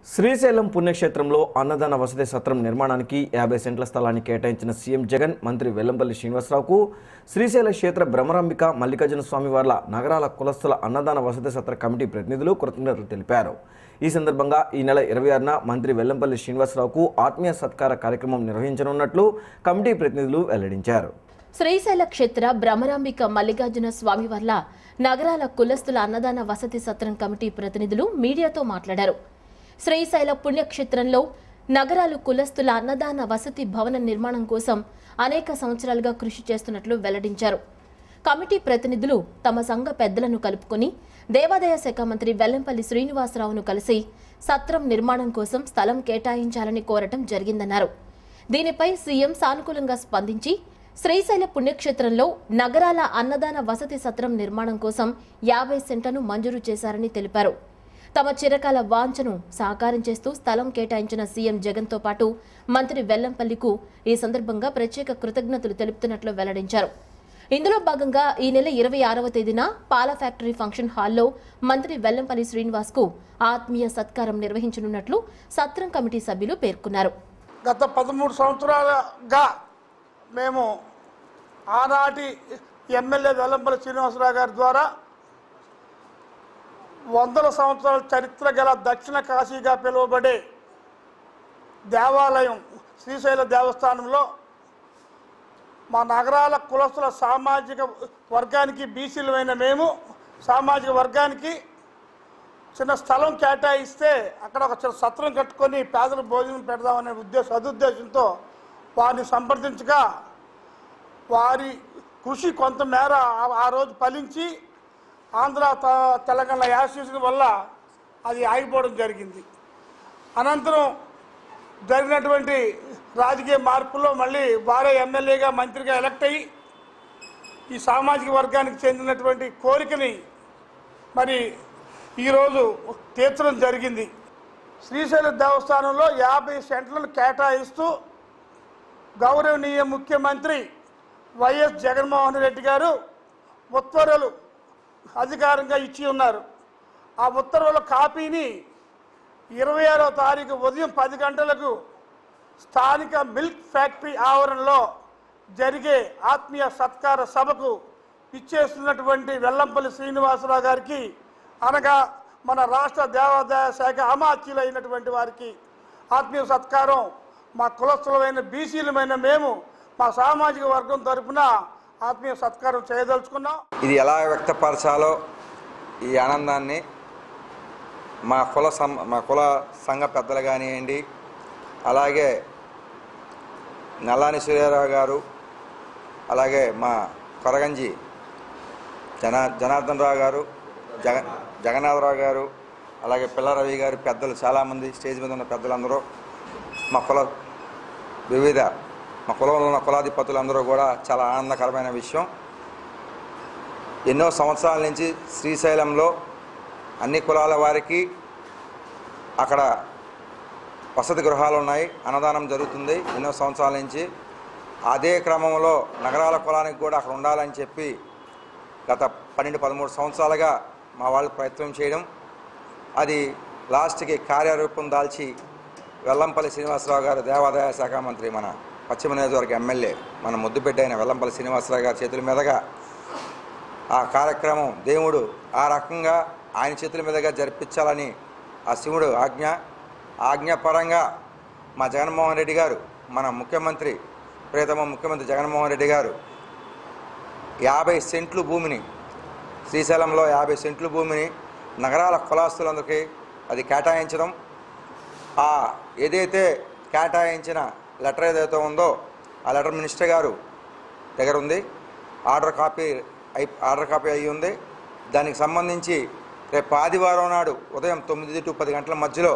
శ్రీశైలం పుణ్యక్షేత్రంలో అన్నదాన వసతి సత్రం నిర్మాణానికి యాభై సెంట్ల స్థలాన్ని కేటాయించిన సీఎం జగన్ మంత్రి వెల్లంపల్లి శ్రీనివాసరావుకు శ్రీశైల క్షేత్ర భ్రమరాంబిక మల్లికార్జున స్వామి వార్ల నగరాల కులస్తుల అన్నదాన వసతి సత్ర కమిటీ ప్రతినిధులు కృతజ్ఞతలు తెలిపారు ఈ సందర్భంగా ఈ నెల ఇరవై ఆరున మంత్రి వెల్లంపల్లి శ్రీనివాసరావుకు ఆత్మీయ సత్కార కార్యక్రమం నిర్వహించనున్నట్లు కమిటీ ప్రతినిధులు వెల్లడించారు శ్రీశైల క్షేత్ర భ్రమరాంబిక మల్లికార్జున స్వామి వల్ల నగరాల కులస్తుల అన్నదాన వసతి సత్రం కమిటీ ప్రతినిధులు మీడియాతో మాట్లాడారు శ్రీశైల పుణ్యక్షేత్రంలో నగరాలు కులస్తుల అన్నదాన వసతి భవన నిర్మాణం కోసం అనేక సంవత్సరాలుగా కృషి చేస్తున్నట్లు వెల్లడించారు కమిటీ ప్రతినిధులు తమ సంఘ పెద్దలను కలుపుకొని దేవాదాయ శాఖ మంత్రి వెల్లంపల్లి శ్రీనివాసరావును కలిసి సత్రం నిర్మాణం కోసం స్థలం కేటాయించాలని కోరటం జరిగిందన్నారు దీనిపై సీఎం సానుకూలంగా స్పందించి శ్రీశైల పుణ్యక్షేత్రంలో నగరాల అన్నదాన వసతి సత్రం నిర్మాణం కోసం యాభై సెంట్లను మంజూరు చేశారని తెలిపారు తమ చిరకాల వాంఛను సాకారం చేస్తూ స్థలం కేటాయించిన సీఎం జగన్తో పాటు మంత్రి వెల్లంపల్లికు ఈ సందర్భంగా ప్రత్యేక కృతజ్ఞతలు తెలుపుతున్నట్లు వెల్లడించారు ఇందులో భాగంగా ఈ నెల ఇరవై ఆరవ తేదీన పాల ఫ్యాక్టరీ ఫంక్షన్ హాల్లో మంత్రి వెల్లంపల్లి శ్రీనివాస్ కు ఆత్మీయ సత్కారం నిర్వహించనున్నట్లు సత్రం కమిటీ సభ్యులు పేర్కొన్నారు గత పదమూడు సంవత్సరాలుగా మేము ఆనాటి ఎమ్మెల్యే వెల్లంపల్లి శ్రీనివాసరావు గారి ద్వారా వందల సంవత్సరాల చరిత్ర గల దక్షిణ కాశీగా పిలువబడే దేవాలయం శ్రీశైల దేవస్థానంలో మా నగరాల కులస్తుల సామాజిక వర్గానికి బీసీలమైన మేము సామాజిక వర్గానికి చిన్న స్థలం కేటాయిస్తే అక్కడ ఒక చిన్న సత్రం కట్టుకొని పేదల భోజనం పెడదామనే ఉద్దేశ సదుద్దేశంతో వారిని సంప్రదించగా వారి కృషి కొంతమేర ఆ- ఆ రోజు ఫలించి ఆంధ్ర త- తెలంగాణ యాసీజన్ వల్ల అది ఆగిపోవడం జరిగింది అనంతరం జరిగినటువంటి రాజకీయ మార్పుల్లో మళ్ళీ వారే ఎమ్మెల్యేగా మంత్రిగా ఎలక్ట్ అయ్యి ఈ సామాజిక వర్గానికి చెందినటువంటి కోరికని మరి ఈరోజు తీర్చడం జరిగింది శ్రీశైల దేవస్థానంలో యాభై సెంట్లను కేటాయిస్తూ గౌరవనీయ ముఖ్యమంత్రి వైఎస్ జగన్మోహన్ రెడ్డి గారు ఉత్తర్వులు అధికారంగా ఇచ్చి ఉన్నారు ఆ ఉత్తర్వుల కాపీని ఇరవై ఆరో తారీఖు ఉదయం పది గంటలకు స్థానిక మిల్క్ ఫ్యాక్టరీ ఆవరణలో జరిగే ఆత్మీయ సత్కార సభకు ఇచ్చేస్తున్నటువంటి వెల్లంపల్లి శ్రీనివాసరావు గారికి అనగా మన రాష్ట్ర దేవాదాయ శాఖ అమాత్యులైనటువంటి వారికి ఆత్మీయ సత్కారం మా కులస్థులమైన బీసీలమైన మేము మా సామాజిక వర్గం తరపున ఆత్మీయ సత్కారం చేయదలుచుకున్నాం ఇది ఎలా వ్యక్తపరచాలో ఈ ఆనందాన్ని మా కుల సం మా కుల సంఘ పెద్దలు కానివ్వండి అలాగే నల్లాని సూర్యారావు గారు అలాగే మా కొరగంజి జనా జనార్దన్ రావు గారు జగ జగన్నాథరావు గారు అలాగే పిల్లరవి గారు పెద్దలు చాలామంది స్టేజ్ మీద ఉన్న పెద్దలందరూ మా కుల వివిధ మా కులంలో ఉన్న కులాధిపతులందరూ కూడా చాలా ఆనందకరమైన విషయం ఎన్నో సంవత్సరాల నుంచి శ్రీశైలంలో అన్ని కులాల వారికి అక్కడ వసతి గృహాలు ఉన్నాయి అన్నదానం జరుగుతుంది ఎన్నో సంవత్సరాల నుంచి అదే క్రమంలో నగరాల కులానికి కూడా అక్కడ ఉండాలని చెప్పి గత పన్నెండు పదమూడు సంవత్సరాలుగా మా వాళ్ళు ప్రయత్నం చేయడం అది లాస్ట్కి కార్యరూపం దాల్చి వెల్లంపల్లి శ్రీనివాసరావు గారు దేవాదాయ శాఖ మంత్రి మన పశ్చిమ నియోజకవర్గ ఎమ్మెల్యే మన ముద్దుబిడ్డ అయిన వెల్లంపల్లి శ్రీనివాసరావు గారి చేతుల మీదుగా ఆ కార్యక్రమం దేవుడు ఆ రకంగా ఆయన చేతుల మీదుగా జరిపించాలని ఆ శివుడు ఆజ్ఞ ఆజ్ఞపరంగా మా జగన్మోహన్ రెడ్డి గారు మన ముఖ్యమంత్రి ప్రియతమ ముఖ్యమంత్రి జగన్మోహన్ రెడ్డి గారు యాభై సెంట్లు భూమిని శ్రీశైలంలో యాభై సెంట్లు భూమిని నగరాల కులాస్తులందరికీ అది కేటాయించడం ఆ ఏదైతే కేటాయించిన లెటర్ ఏదైతే ఉందో ఆ లెటర్ మినిస్టర్ గారు దగ్గర ఉంది ఆర్డర్ కాపీ అయి ఆర్డర్ కాపీ అయి ఉంది దానికి సంబంధించి రేపు ఆదివారం నాడు ఉదయం తొమ్మిది టు పది గంటల మధ్యలో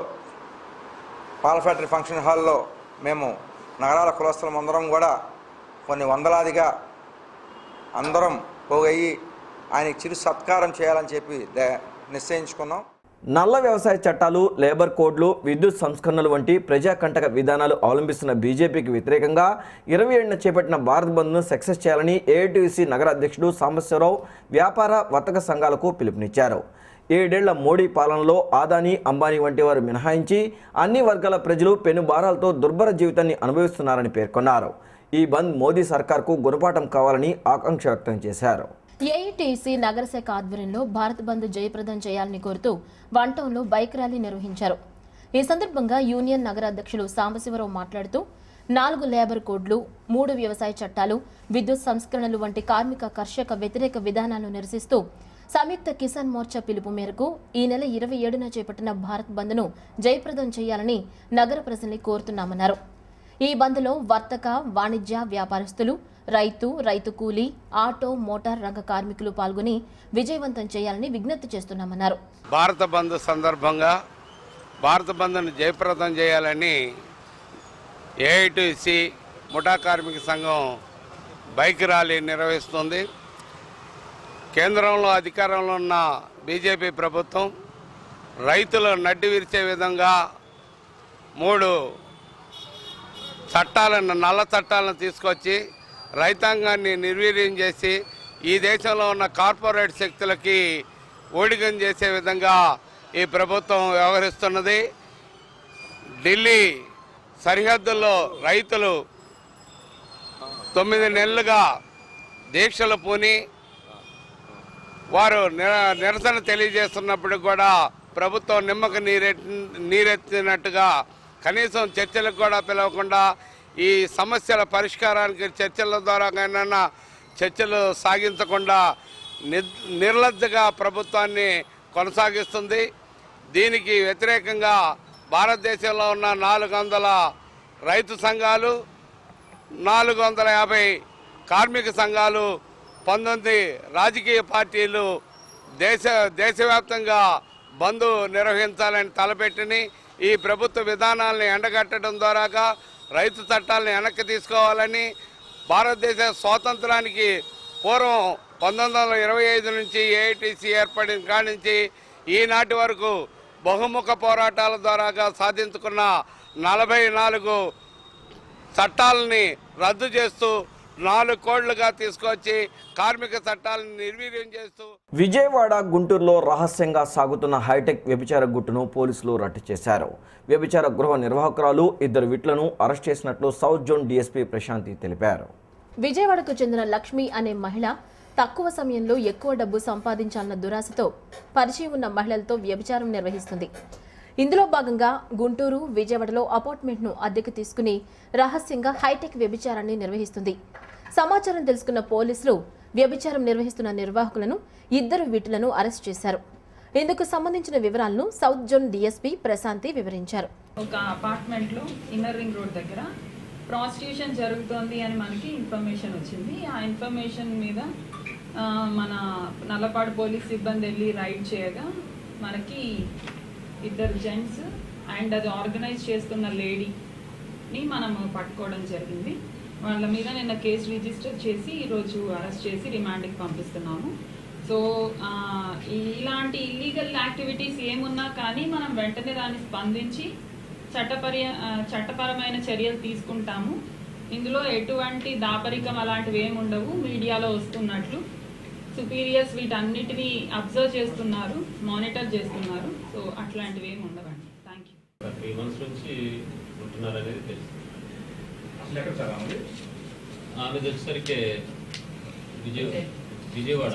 పాల ఫ్యాక్టరీ ఫంక్షన్ హాల్లో మేము నగరాల కులస్తులం అందరం కూడా కొన్ని వందలాదిగా అందరం పోగయ్యి ఆయనకి చిరు సత్కారం చేయాలని చెప్పి దే- నిశ్చయించుకున్నాం నల్ల వ్యవసాయ చట్టాలు లేబర్ కోడ్లు విద్యుత్ సంస్కరణలు వంటి ప్రజాకంటక విధానాలు అవలంబిస్తున్న బీజేపీకి వ్యతిరేకంగా ఇరవై ఏడున చేపట్టిన భారత్ బంద్ను సక్సెస్ చేయాలని ఏఐటీసీ నగర అధ్యక్షుడు సాంబశివరావు వ్యాపార వర్తక సంఘాలకు పిలుపునిచ్చారు ఏడేళ్ల మోడీ పాలనలో ఆదాని అంబానీ వంటి వారు మినహాయించి అన్ని వర్గాల ప్రజలు పెనుభారాలతో దుర్భర జీవితాన్ని అనుభవిస్తున్నారని పేర్కొన్నారు ఈ బంద్ మోదీ సర్కార్కు గుణపాఠం కావాలని ఆకాంక్ష వ్యక్తం చేశారు ఏఐటీసీ నగరశాఖ ఆధ్వర్యంలో భారత్ బంద్ జయప్రదం చేయాలని కోరుతూ వన్ టౌన్లో బైక్ ర్యాలీ నిర్వహించారు ఈ సందర్భంగా యూనియన్ నగర అధ్యక్షులు సాంబశివరావు మాట్లాడుతూ నాలుగు లేబర్ కోడ్లు మూడు వ్యవసాయ చట్టాలు విద్యుత్ సంస్కరణలు వంటి కార్మిక కర్షక వ్యతిరేక విధానాలను నిరసిస్తూ సంయుక్త కిసాన్ మోర్చా పిలుపు మేరకు ఈ నెల ఇరవై ఏడున చేపట్టిన భారత్ బంద్ను జయప్రదం చేయాలని నగర ప్రజల్ని కోరుతున్నామన్నారు ఈ బంద్లో వర్తక వాణిజ్య వ్యాపారస్తులు రైతు రైతు కూలీ ఆటో మోటార్ రంగ కార్మికులు పాల్గొని విజయవంతం చేయాలని విజ్ఞప్తి చేస్తున్నామన్నారు భారత బంద్ సందర్భంగా భారత బంద్ను జయప్రదం చేయాలని ఏఐటిసి ముఠా కార్మిక సంఘం బైక్ ర్యాలీ నిర్వహిస్తుంది కేంద్రంలో అధికారంలో ఉన్న బీజేపీ ప్రభుత్వం రైతులు నడ్డి విరిచే విధంగా మూడు చట్టాలను నల్ల చట్టాలను తీసుకొచ్చి రైతాంగాన్ని నిర్వీర్యం చేసి ఈ దేశంలో ఉన్న కార్పొరేట్ శక్తులకి ఊడిగం చేసే విధంగా ఈ ప్రభుత్వం వ్యవహరిస్తున్నది ఢిల్లీ సరిహద్దుల్లో రైతులు తొమ్మిది నెలలుగా దీక్షలు పూని వారు నిర- నిరసన తెలియజేస్తున్నప్పుడు కూడా ప్రభుత్వం నిమ్మక నీరెట్ నీరెత్తినట్టుగా కనీసం చర్చలకు కూడా పిలవకుండా ఈ సమస్యల పరిష్కారానికి చర్చల ద్వారా కైనా చర్చలు సాగించకుండా నిర్- నిర్లజ్జగా ప్రభుత్వాన్ని కొనసాగిస్తుంది దీనికి వ్యతిరేకంగా భారతదేశంలో ఉన్న నాలుగు వందల రైతు సంఘాలు నాలుగు వందల యాభై కార్మిక సంఘాలు పంతొమ్మిది రాజకీయ పార్టీలు దేశ దేశవ్యాప్తంగా బంద్ నిర్వహించాలని తలపెట్టిని ఈ ప్రభుత్వ విధానాలను ఎండగట్టడం ద్వారాగా రైతు చట్టాలను వెనక్కి తీసుకోవాలని భారతదేశ స్వాతంత్రానికి పూర్వం పంతొమ్మిది వందల ఇరవై ఐదు నుంచి ఏఐటీసీ ఏర్పడిన కాడి నుంచి ఈనాటి వరకు బహుముఖ పోరాటాల ద్వారాగా సాధించుకున్న నలభై నాలుగు చట్టాలని రద్దు చేస్తూ నాలుగు కోళ్లుగా తీసుకొచ్చి కార్మిక చట్టాలను నిర్వీర్యం చేస్తూ విజయవాడ గుంటూరులో రహస్యంగా సాగుతున్న హైటెక్ వ్యభిచార గుట్టును పోలీసులు రట్టు చేశారు వ్యభిచార గృహ నిర్వాహకురాలు ఇద్దరు విట్లను అరెస్ట్ చేసినట్లు సౌత్ జోన్ డీఎస్పీ ప్రశాంతి తెలిపారు విజయవాడకు చెందిన లక్ష్మి అనే మహిళ తక్కువ సమయంలో ఎక్కువ డబ్బు సంపాదించాలన్న దురాశతో పరిచయం ఉన్న మహిళలతో వ్యభిచారం నిర్వహిస్తుంది ఇందులో భాగంగా గుంటూరు విజయవాడలో అపార్ట్మెంట్ను అద్దెకు తీసుకుని రహస్యంగా హైటెక్ వ్యభిచారాన్ని నిర్వహిస్తుంది సమాచారం తెలుసుకున్న పోలీసులు వ్యభిచారం నిర్వహిస్తున్న నిర్వాహకులను ఇద్దరు వీటులను అరెస్ట్ చేశారు ఇందుకు సంబంధించిన వివరాలను సౌత్ జోన్ డీఎస్పీ ప్రశాంతి వివరించారు ఒక అపార్ట్మెంట్లో ఇన్నర్ రింగ్ రోడ్ దగ్గర ప్రాస్టిట్యూషన్ జరుగుతోంది అని మనకి ఇన్ఫర్మేషన్ వచ్చింది ఆ ఇన్ఫర్మేషన్ మీద ఆ, మన నల్లపాడు పోలీస్ సిబ్బంది వెళ్ళి రైడ్ చేయగా మనకి ఇద్దరు జెంట్స్ అండ్ అది ఆర్గనైజ్ చేస్తున్న లేడీని మనం పట్టుకోవడం జరిగింది వాళ్ళ మీద నిన్న కేసు రిజిస్టర్ చేసి ఈరోజు అరెస్ట్ చేసి రిమాండ్కి పంపిస్తున్నాము సో ఆ, ఇలాంటి ఇల్లీగల్ యాక్టివిటీస్ ఏమున్నా కానీ మనం వెంటనే దాన్ని స్పందించి చట్టపర్య ఆ, చట్టపరమైన చర్యలు తీసుకుంటాము ఇందులో ఎటువంటి దాపరికం అలాంటివి ఏమి ఉండవు మీడియాలో వస్తున్నట్లు సుపీరియర్స్ వీటన్నిటిని అబ్జర్వ్ చేస్తున్నారు మానిటర్ చేస్తున్నారు సో అట్లాంటివి ఏమి ఉండవండి థ్యాంక్ యూ త్రీ మంత్స్ నుంచి ఉంటున్నారు అనేది తెలుసు ఆమె వచ్చేసరికి విజయ విజయవాడ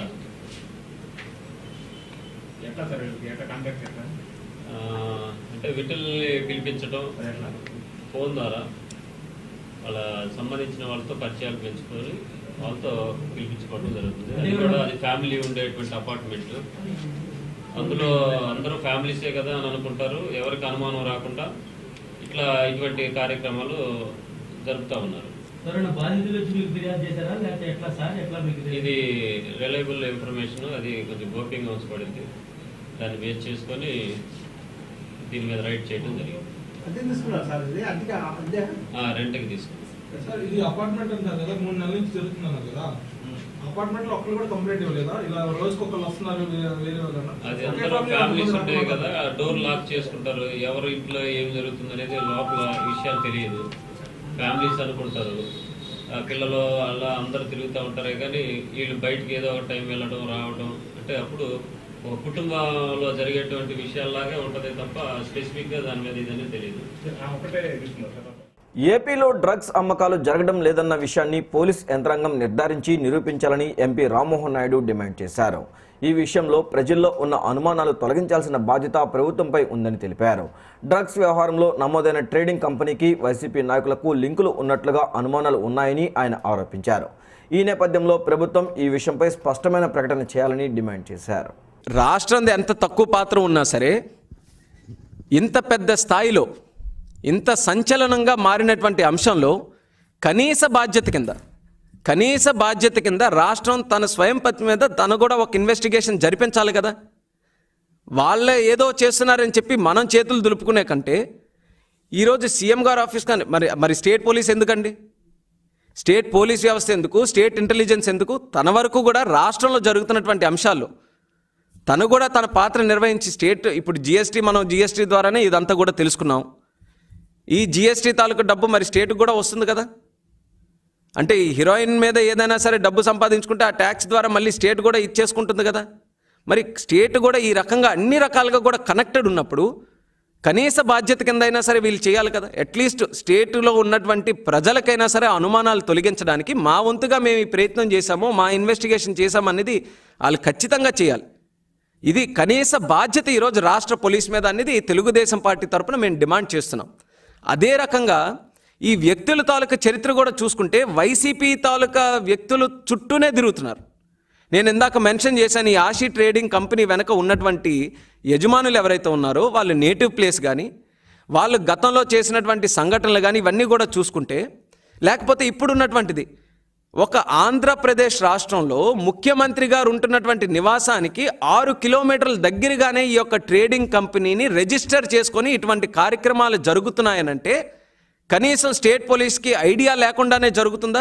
ఎట్లా సార్ వీళ్ళకి ఎట్లా కాంటాక్ట్ ఎట్లా ఆ, అంటే విటిల్ని పిలిపించడం ఎట్లా ఫోన్ ద్వారా వాళ్ళ సంబంధించిన వాళ్ళతో పరిచయాలు పెంచుకొని వాళ్ళతో పిలిపించుకోవడం జరుగుతుంది అది కూడా అది ఫ్యామిలీ ఉండేటువంటి అపార్ట్మెంట్ అందులో అందరూ ఫ్యామిలీసే కదా అని అనుకుంటారు ఎవరికి అనుమానం రాకుండా ఇట్లా ఇటువంటి కార్యక్రమాలు జరుపుతూ ఉన్నారు ఎవరైనా బాధితులు వచ్చి మీకు ఫిర్యాదు చేశారా లేకపోతే ఎట్లా సార్ ఎట్లా మీకు తెలియదు? ఇది రిలయబుల్ ఇన్ఫర్మేషన్ అది కొంచెం గోప్యంగా ఉంచబడింది దాన్ని బేస్ చేసుకొని దీని మీద రైట్ చేయడం జరిగింది అదే తీసుకున్నారు సార్ ఇది అందుకే అదే ఆ, రెంట్కి తీసుకున్నాం సార్ ఇది అపార్ట్మెంట్ అంటారు కదా మూడు నెలల నుంచి జరుగుతున్నారు కదా అపార్ట్మెంట్ లో ఒక్కరు కూడా కంప్లైంట్ ఇవ్వలేదా ఇలా రోజుకి ఒకళ్ళు వస్తున్నారు వేరే- వేరే వాళ్ళన్నా? అది ఒకే అందరూ family ఫ్యామిలీస్ వాళ్ళు ఉంటాయి కదా ఉన్నారు. డోర్ లాక్ చేసుకుంటారు ఎవరి ఇంట్లో ఏం జరుగుతుంది అనేది లోపల విషయాలు తెలియదు ఫ్యామిలీస్ అనుకుంటారు ఆ పిల్లలు అలా అందరూ తిరుగుతూ ఉంటారే కానీ వీళ్ళు బయటికి ఏదో ఒక టైం వెళ్ళడం రావడం అంటే అప్పుడు ఒక కుటుంబంలో జరిగేటువంటి విషయాల్లాగే ఉంటుంది తప్ప స్పెసిఫిక్గా దాని మీద ఇదని తెలియదు ఒకటే తీసుకున్నారు సార్ ఏపీలో డ్రగ్స్ అమ్మకాలు జరగడం లేదన్న విషయాన్ని పోలీస్ యంత్రాంగం నిర్ధారించి నిరూపించాలని ఎంపీ రామ్మోహన్ నాయుడు డిమాండ్ చేశారు ఈ విషయంలో ప్రజల్లో ఉన్న అనుమానాలు తొలగించాల్సిన బాధ్యత ప్రభుత్వంపై ఉందని తెలిపారు డ్రగ్స్ వ్యవహారంలో నమోదైన ట్రేడింగ్ కంపెనీకి వైసీపీ నాయకులకు లింకులు ఉన్నట్లుగా అనుమానాలు ఉన్నాయని ఆయన ఆరోపించారు ఈ నేపథ్యంలో ప్రభుత్వం ఈ విషయంపై స్పష్టమైన ప్రకటన చేయాలని డిమాండ్ చేశారు రాష్ట్రం ఎంత తక్కువ పాత్ర ఉన్నా సరే ఇంత పెద్ద స్థాయిలో ఇంత సంచలనంగా మారినటువంటి అంశంలో కనీస బాధ్యత కింద కనీస బాధ్యత కింద రాష్ట్రం తన స్వయం పత్తి మీద తను కూడా ఒక ఇన్వెస్టిగేషన్ జరిపించాలి కదా వాళ్ళే ఏదో చేస్తున్నారని చెప్పి మనం చేతులు దులుపుకునే కంటే ఈరోజు సీఎం గారు ఆఫీస్ కానీ మరి మరి స్టేట్ పోలీస్ ఎందుకండి స్టేట్ పోలీస్ వ్యవస్థ ఎందుకు స్టేట్ ఇంటెలిజెన్స్ ఎందుకు తన వరకు కూడా రాష్ట్రంలో జరుగుతున్నటువంటి అంశాలు తను కూడా తన పాత్ర నిర్వహించి స్టేట్ ఇప్పుడు జిఎస్టీ మనం జిఎస్టీ ద్వారానే ఇదంతా కూడా తెలుసుకున్నాం ఈ జిఎస్టీ తాలూకు డబ్బు మరి స్టేట్కి కూడా వస్తుంది కదా అంటే ఈ హీరోయిన్ మీద ఏదైనా సరే డబ్బు సంపాదించుకుంటే ఆ ట్యాక్స్ ద్వారా మళ్ళీ స్టేట్ కూడా ఇచ్చేసుకుంటుంది కదా మరి స్టేట్ కూడా ఈ రకంగా అన్ని రకాలుగా కూడా కనెక్టెడ్ ఉన్నప్పుడు కనీస బాధ్యత కింద అయినా సరే వీళ్ళు చేయాలి కదా అట్లీస్ట్ స్టేట్లో ఉన్నటువంటి ప్రజలకైనా సరే అనుమానాలు తొలగించడానికి మా వంతుగా మేము ఈ ప్రయత్నం చేశామో మా ఇన్వెస్టిగేషన్ చేశామనేది వాళ్ళు ఖచ్చితంగా చేయాలి ఇది కనీస బాధ్యత ఈరోజు రాష్ట్ర పోలీస్ మీద అనేది తెలుగుదేశం పార్టీ తరపున మేము డిమాండ్ చేస్తున్నాం అదే రకంగా ఈ వ్యక్తుల తాలూకా చరిత్ర కూడా చూసుకుంటే వైసీపీ తాలూకా వ్యక్తులు చుట్టూనే తిరుగుతున్నారు నేను ఇందాక మెన్షన్ చేశాను ఈ ఆషి ట్రేడింగ్ కంపెనీ వెనక ఉన్నటువంటి యజమానులు ఎవరైతే ఉన్నారో వాళ్ళు నేటివ్ ప్లేస్ కానీ వాళ్ళు గతంలో చేసినటువంటి సంఘటనలు కానీ ఇవన్నీ కూడా చూసుకుంటే లేకపోతే ఇప్పుడున్నటువంటిది ఒక ఆంధ్రప్రదేశ్ రాష్ట్రంలో ముఖ్యమంత్రి గారు ఉంటున్నటువంటి నివాసానికి ఆరు కిలోమీటర్ల దగ్గరగానే ఈ యొక్క ట్రేడింగ్ కంపెనీని రిజిస్టర్ చేసుకొని ఇటువంటి కార్యక్రమాలు జరుగుతున్నాయనంటే కనీసం స్టేట్ పోలీస్కి ఐడియా లేకుండానే జరుగుతుందా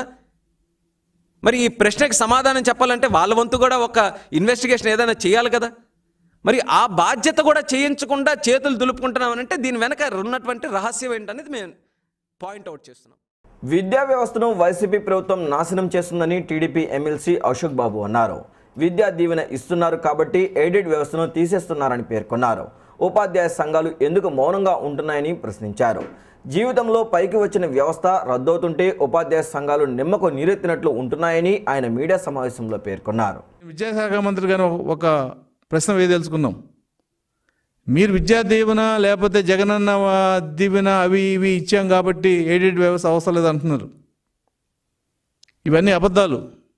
మరి ఈ ప్రశ్నకి సమాధానం చెప్పాలంటే వాళ్ళ వంతు కూడా ఒక ఇన్వెస్టిగేషన్ ఏదైనా చేయాలి కదా మరి ఆ బాధ్యత కూడా చేయించకుండా చేతులు దులుపుకుంటున్నామనంటే దీని వెనక ఉన్నటువంటి రహస్యం ఏంటనేది మేము పాయింట్అవుట్ చేస్తున్నాం విద్యా వ్యవస్థను వైసీపీ ప్రభుత్వం నాశనం చేస్తుందని టీడీపీ ఎమ్మెల్సీ అశోక్ బాబు అన్నారు విద్యా దీవెన ఇస్తున్నారు కాబట్టి ఎయిడెడ్ వ్యవస్థను తీసేస్తున్నారని పేర్కొన్నారు ఉపాధ్యాయ సంఘాలు ఎందుకు మౌనంగా ఉంటున్నాయని ప్రశ్నించారు జీవితంలో పైకి వచ్చిన వ్యవస్థ రద్దవుతుంటే ఉపాధ్యాయ సంఘాలు నిమ్మకు నీరెత్తినట్లు ఉంటున్నాయని ఆయన మీడియా సమావేశంలో పేర్కొన్నారు విద్యాశాఖ మంత్రి గారు ఒక ప్రశ్న వేయదలుచుకున్నాం మీరు విద్యా దీవెన లేకపోతే జగనన్న వా- దీవెన అవి ఇవి ఇచ్చాం కాబట్టి ఎయిడెడ్ వ్యవస్థ అవసరం లేదు అంటున్నారు ఇవన్నీ అబద్ధాలు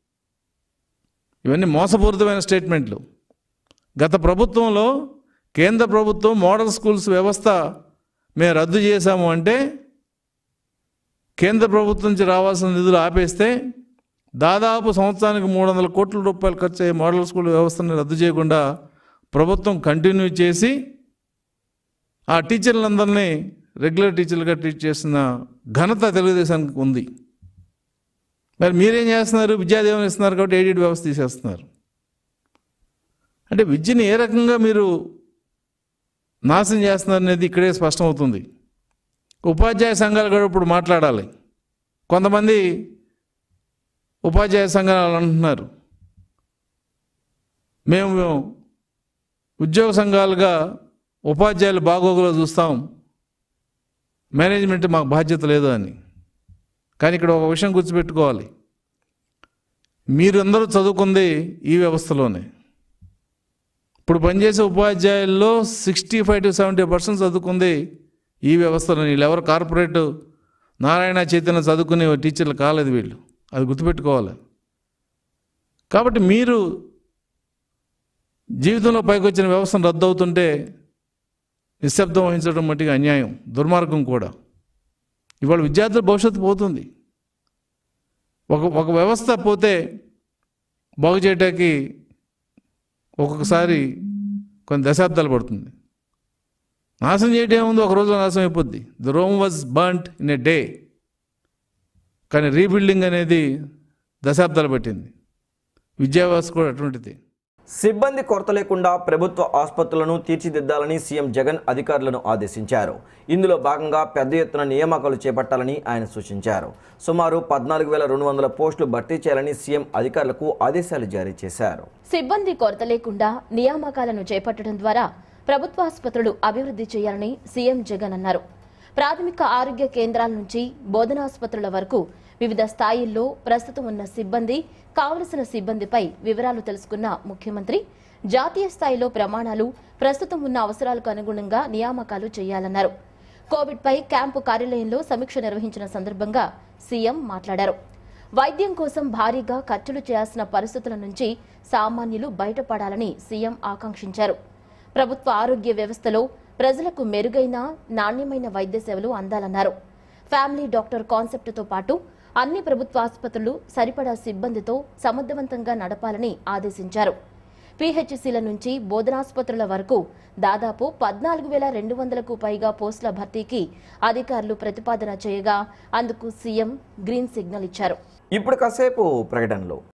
ఇవన్నీ మోసపూరితమైన స్టేట్మెంట్లు గత ప్రభుత్వంలో కేంద్ర ప్రభుత్వం మోడల్ స్కూల్స్ వ్యవస్థ మేము రద్దు చేశాము అంటే కేంద్ర ప్రభుత్వం నుంచి రావాల్సిన నిధులు ఆపేస్తే దాదాపు సంవత్సరానికి మూడు వందల కోట్ల రూపాయలు ఖర్చు అయ్యే మోడల్ స్కూల్ వ్యవస్థను రద్దు చేయకుండా ప్రభుత్వం కంటిన్యూ చేసి ఆ టీచర్లందరినీ రెగ్యులర్ టీచర్లుగా ట్రీట్ చేసిన ఘనత తెలుగుదేశానికి ఉంది మరి మీరేం చేస్తున్నారు విద్యాదీవెన ఇస్తున్నారు కాబట్టి ఎయిడెడ్ వ్యవస్థ తీసేస్తున్నారు అంటే విద్యని ఏ రకంగా మీరు నాశనం చేస్తున్నారు అనేది ఇక్కడే స్పష్టమవుతుంది ఉపాధ్యాయ సంఘాలు కూడా ఇప్పుడు మాట్లాడాలి కొంతమంది ఉపాధ్యాయ సంఘాలు అంటున్నారు మేము ఉద్యోగ సంఘాలుగా ఉపాధ్యాయులు బాగోగులో చూస్తాం మేనేజ్మెంట్ మాకు బాధ్యత లేదు అని కానీ ఇక్కడ ఒక విషయం గుర్తుపెట్టుకోవాలి మీరందరూ చదువుకుంది ఈ వ్యవస్థలోనే ఇప్పుడు పనిచేసే ఉపాధ్యాయుల్లో sixty five to seventy percent చదువుకుంది ఈ వ్యవస్థలో వీళ్ళు ఎవరు కార్పొరేట్ నారాయణ చైతన్య చదువుకునే టీచర్లు కాలేదు వీళ్ళు అది గుర్తుపెట్టుకోవాలి కాబట్టి మీరు జీవితంలో పైకి వచ్చిన వ్యవస్థను రద్దు అవుతుంటే నిశ్శబ్దం వహించడం మట్టిగా అన్యాయం దుర్మార్గం కూడా ఇవాళ విద్యార్థుల భవిష్యత్తు పోతుంది ఒక ఒక వ్యవస్థ పోతే బాగు చేయడానికి ఒక్కొక్కసారి కొన్ని దశాబ్దాలు పడుతుంది నాశనం చేయడం ఏముంది ఒక రోజులో నాశనం అయిపోద్ది the Rome was burnt in a day కానీ రీబిల్డింగ్ అనేది దశాబ్దాలు పట్టింది విద్యా వ్యవస్థ కూడా అటువంటిది సిబ్బంది కొరత లేకుండా ప్రభుత్వ ఆసుపత్రులను తీర్చిదిద్దాలని సీఎం జగన్ అధికారులను ఆదేశించారు ఇందులో భాగంగా పెద్ద ఎత్తున నియామకాలు చేపట్టాలని ఆయన సూచించారు సుమారు పద్నాలుగు వేల రెండు వందల పోస్టులు భర్తీ చేయాలని సీఎం అధికారులకు ఆదేశాలు జారీ చేశారు సిబ్బంది కొరత లేకుండా నియామకాలను చేపట్టడం ద్వారా ప్రభుత్వ ఆసుపత్రులు అభివృద్ధి చేయాలని సీఎం జగన్ అన్నారు ప్రాథమిక ఆరోగ్య కేంద్రాల నుంచి బోధనాసుపత్రుల వరకు వివిధ స్థాయిల్లో ప్రస్తుతం ఉన్న సిబ్బంది కావలసిన సిబ్బందిపై వివరాలు తెలుసుకున్న ముఖ్యమంత్రి జాతీయ స్థాయిలో ప్రమాణాలు ప్రస్తుతం ఉన్న అవసరాలకు అనుగుణంగా నియామకాలు చేయాలన్నారు కోవిడ్పై క్యాంపు కార్యాలయంలో సమీక్ష నిర్వహించిన సందర్భంగా సీఎం మాట్లాడారు వైద్యం కోసం భారీగా ఖర్చులు చేయాల్సిన పరిస్థితుల నుంచి సామాన్యులు బయటపడాలని సీఎం ఆకాంక్షించారు ప్రభుత్వ ఆరోగ్య వ్యవస్థలో ప్రజలకు మెరుగైన నాణ్యమైన వైద్య సేవలు అందాలన్నారు ఫ్యామిలీ డాక్టర్ కాన్సెప్ట్తో పాటు అన్ని ప్రభుత్వ ఆసుపత్రులు సరిపడా సిబ్బందితో సమర్థవంతంగా నడపాలని ఆదేశించారు పీహెచ్సీల నుంచి బోధనాసుపత్రుల వరకు దాదాపు పద్నాలుగు వేల రెండు వందలకు పైగా పోస్టుల భర్తీకి అధికారులు ప్రతిపాదన చేయగా అందుకు సీఎం గ్రీన్ సిగ్నల్ ఇచ్చారు ఇప్పుడు కాసేపు ప్రకటనలు